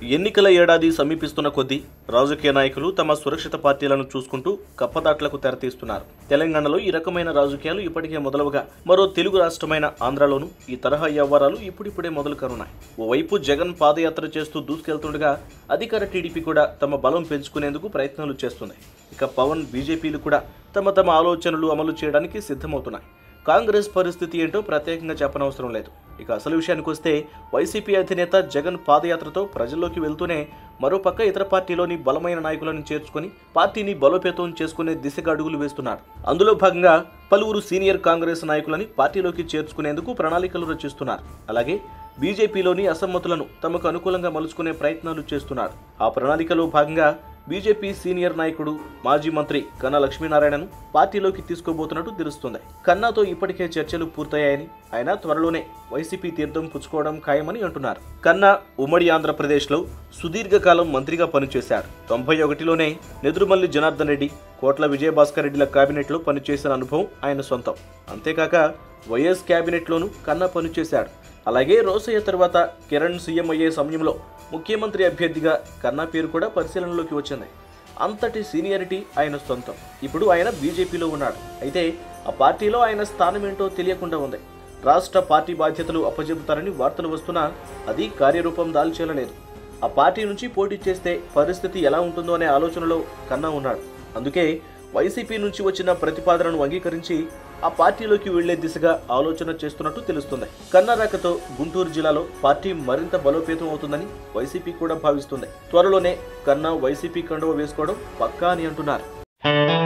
ఎన్నికల ఏడాది సమీపిస్తున్న కొద్దీ రాజకీయ నాయకులు తమ సురక్షిత పార్టీలను చూసుకుంటూ కప్పదాట్లకు తెరతీస్తున్నారు తెలంగాణలో ఈ రకమైన రాజకీయాలు ఇప్పటికే మొదలవగా మరో తెలుగు రాష్ట్రమైన ఆంధ్రాలోనూ ఈ తరహా వ్యవహారాలు ఇప్పుడిప్పుడే మొదలు కానున్నాయి ఓవైపు జగన్ పాదయాత్ర చేస్తూ దూసుకెళ్తుండగా అధికార టీడీపీ కూడా తమ బలం పెంచుకునేందుకు ప్రయత్నాలు చేస్తుంది ఇక పవన్ బీజేపీలు కూడా తమ తమ ఆలోచనలు అమలు చేయడానికి సిద్ధమవుతున్నాయి కాంగ్రెస్ పరిస్థితి ఏంటో ప్రత్యేకంగా చెప్పనవసరం లేదు ఇక అసలు విషయానికి వస్తే వైసీపీ అధినేత జగన్ పాదయాత్రతో ప్రజల్లోకి వెళ్తూనే మరోపక్క ఇతర పార్టీలోని బలమైన నాయకులను చేర్చుకొని పార్టీని బలోపేతం చేసుకునే దిశగా అడుగులు వేస్తున్నారు అందులో భాగంగా పలువురు సీనియర్ కాంగ్రెస్ నాయకులని పార్టీలోకి చేర్చుకునేందుకు ప్రణాళికలు రచిస్తున్నారు అలాగే బీజేపీలోని అసమ్మతులను తమకు అనుకూలంగా మలుచుకునే ప్రయత్నాలు చేస్తున్నారు ఆ ప్రణాళికలో భాగంగా బీజేపీ సీనియర్ నాయకుడు మాజీ మంత్రి కన్నా లక్ష్మీనారాయణను పార్టీలోకి తీసుకోబోతున్నట్టు తెలుస్తుంది కన్నాతో ఇప్పటికే చర్చలు పూర్తయ్యాయని ఆయన త్వరలోనే వైసీపీ తీర్థం పుచ్చుకోవడం ఖాయమని అంటున్నారు కన్నా ఉమ్మడి ఆంధ్రప్రదేశ్లో సుదీర్ఘకాలం మంత్రిగా పనిచేశారు తొంభై ఒకటిలోనే నెదురుమల్లి జనార్దన్ రెడ్డి కోట్ల విజయభాస్కర్ రెడ్డిల కేబినెట్లో పనిచేసిన అనుభవం ఆయన సొంతం అంతేకాక వైఎస్ కేబినెట్లోనూ కన్నా పనిచేశాడు అలాగే రోసయ్య తర్వాత కిరణ్ సీఎం అయ్యే సమయంలో ముఖ్యమంత్రి అభ్యర్థిగా కన్నా పేరు కూడా పరిశీలనలోకి వచ్చింది అంతటి సీనియారిటీ ఆయన సొంతం ఇప్పుడు ఆయన బీజేపీలో ఉన్నాడు అయితే ఆ పార్టీలో ఆయన స్థానం ఏంటో తెలియకుండా ఉంది రాష్ట్ర పార్టీ బాధ్యతలు అప్పజెపుతారని వార్తలు వస్తున్నా అది కార్యరూపం దాల్చేయలేదు ఆ పార్టీ నుంచి పోటీ చేస్తే పరిస్థితి ఎలా ఉంటుందో అనే ఆలోచనలో కన్నా ఉన్నాడు అందుకే వైసీపీ నుంచి వచ్చిన ప్రతిపాదనను అంగీకరించి ఆ పార్టీలోకి వెళ్లే దిశగా ఆలోచన చేస్తున్నట్టు తెలుస్తుంది కన్నారాకతో గుంటూరు జిల్లాలో పార్టీ మరింత బలోపేతం అవుతుందని వైసీపీ కూడా భావిస్తుంది త్వరలోనే కన్నా వైసీపీ కండువ వేసుకోవడం పక్కా అని అంటున్నారు